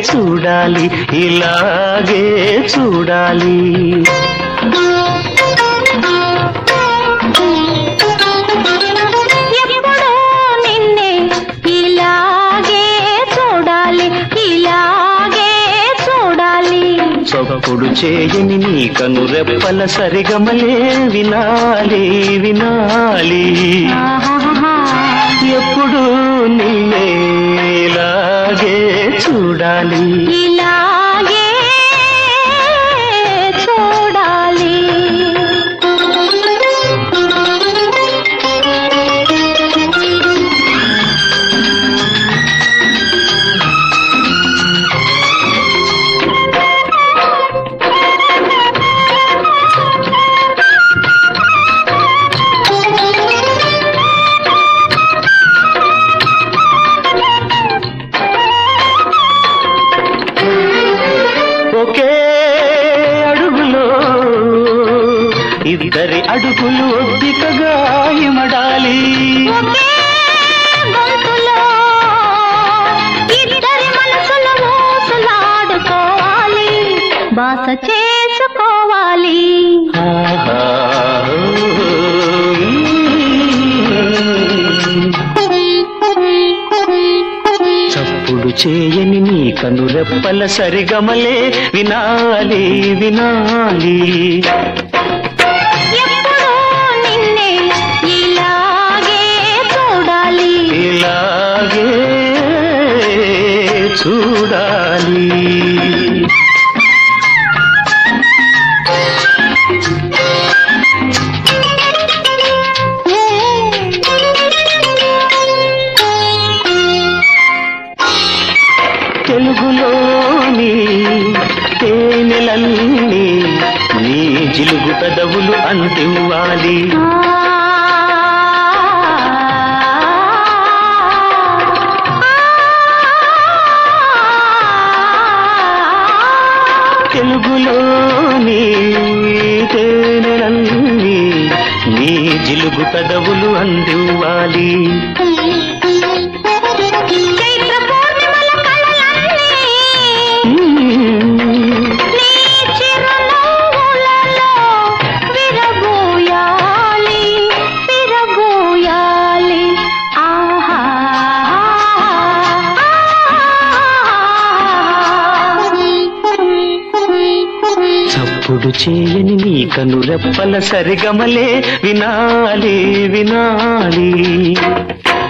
చూడాలి ఇలాగే చూడాలి ఎప్పుడూ నిన్నే ఇలాగే చూడాలి ఇలాగే చూడాలి చప్పుడు చేయని నీ కను రెప్పల సరిగమలే వినాలి వినాలి ఆహాహా. ఎప్పుడు నిన్నే ఇలాగే చూడాలి ఇలాగే చూడాలి ఒకే అడుగులో ఇద్దరి అడుగులు ఒద్దికగా ఇమడాలి ఒకే గొంతులో ఇద్దరి మనసులు ఊసులాడుకోవాలి బాస చేసుకోవాలి ఆహా. చప్పుడు చేయని నీ కను రెప్పల సరిగమలే వినాలి వినాలి ఎప్పుడూ నిన్నే ఇలాగే చూడాలి ఇలాగే చూడాలి తెలుగులోని తేనెలన్నీ నీ జిలుగు పెదవులు అందివ్వాలి తెలుగులోని తేనెలన్నీ నీ జిలుగు పెదవులు అందివ్వాలి చైత్ర పూర్ణిమల కళలన్నీ నీ చిరునవ్వులలో విరబూయాలి విరబూయాలి ఆహా చప్పుడు చేయని నీ కను రెప్పల సరిగమలే వినాలి వినాలి